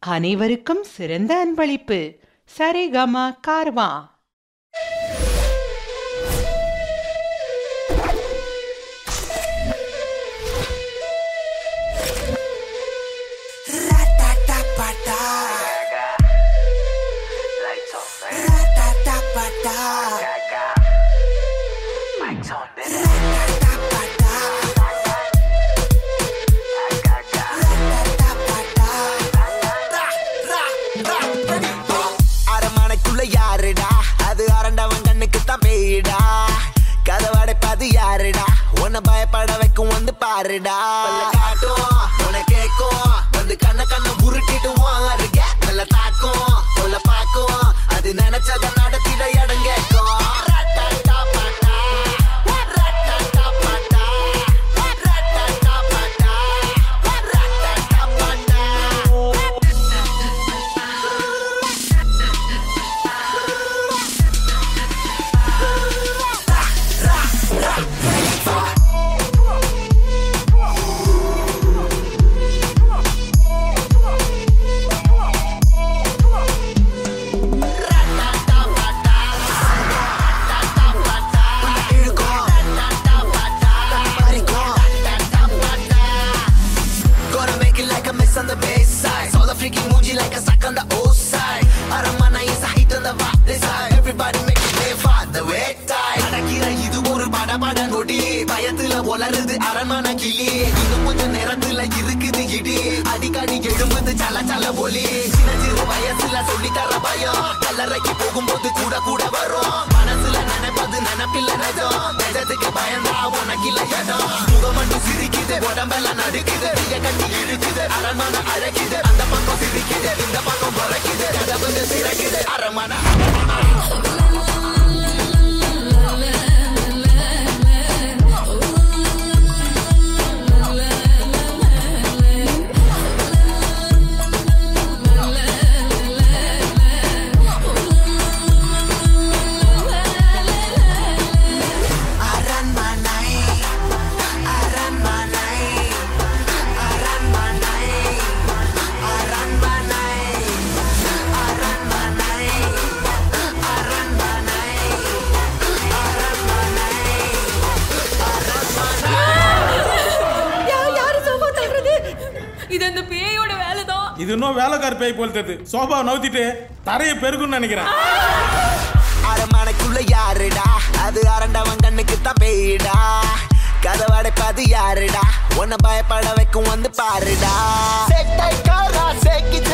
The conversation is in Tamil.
அனைவருக்கும் சிறந்த அன்பளிப்பு சரிகம கார்வா அரமனைக்குள்ள யாருடா அது அரண்டவன் கண்ணுக்கு தான் பேயிடா கதவடைப்பாது யாருடா உன்னை பயப்பட வைக்கும் வந்து பாருடா பல்ல காட்டும் உன்னை கேட்கும் வந்து கண்ண கண்ண உருட்டிட்டு அருக நல்ல தாக்கும் சொல்ல பாக்கும் அது நினைச்சத நடத்திட இடம் கேட்கும் ரட்டட்டா பட்டா, ரட்டட்டா பட்டா, ரட்டட்டா பட்டா, ரட்டட்டா பட்டா. Gonna make it like a mess on the bass side. Saw the freaky Muji like a sack on the O side. Aramana is a hit on the vibe this side. Everybody make it play for the way tide. அடக்கிற இது ஒரு படபட நொடி பயத்துல வளருது அரண்மனை கிளி இன்னும் கொஞ்ச நேரத்துல இருக்குது இடி அடிக்கடி எழும்புது சல சல ஒலி சின்ன சிறு வயசுல சொல்லி தர பயம் கல்லறைக்கு போகும்போது கூட கூட வரும் மனசுல நினைப்பது நினைப்பில்ல நிஜம் நிஜத்துக்கு பயந்தா உனக்கில்ல இடம் முகம் மட்டும் சிரிக்குது உடம்பெல்லாம் நடுக்குது கைய கட்டி இழுக்குது அரண்மனை அழைக்குது அந்த பக்கம் சிரிக்குது இந்த பக்கம் குறைக்குது கதவு சிறக்குது அரண்மனை அரண்மனை அரண்மனை அரண்மனை அரண்மனை அரண்மனை அரண்மனை யா- யாரு சோஃபா தள்ளுறது இது அந்த பேயோட வேலை தான் இது இன்னும் வேலைக்கார பேய் போல் தெரியுது சோபா நவுத்திட்டு தரையை பெருகுன்னு நினைக்கிறேன் அரண்மனைக்குள்ள யாருடா அது அரண்டவன் கண்ணுக்கு தான் பேயிடா கதவடைப்பாது யாருடா உன்னை பயப்பட வைக்கும் வந்து பாருடா செட்டை காரா செக்கி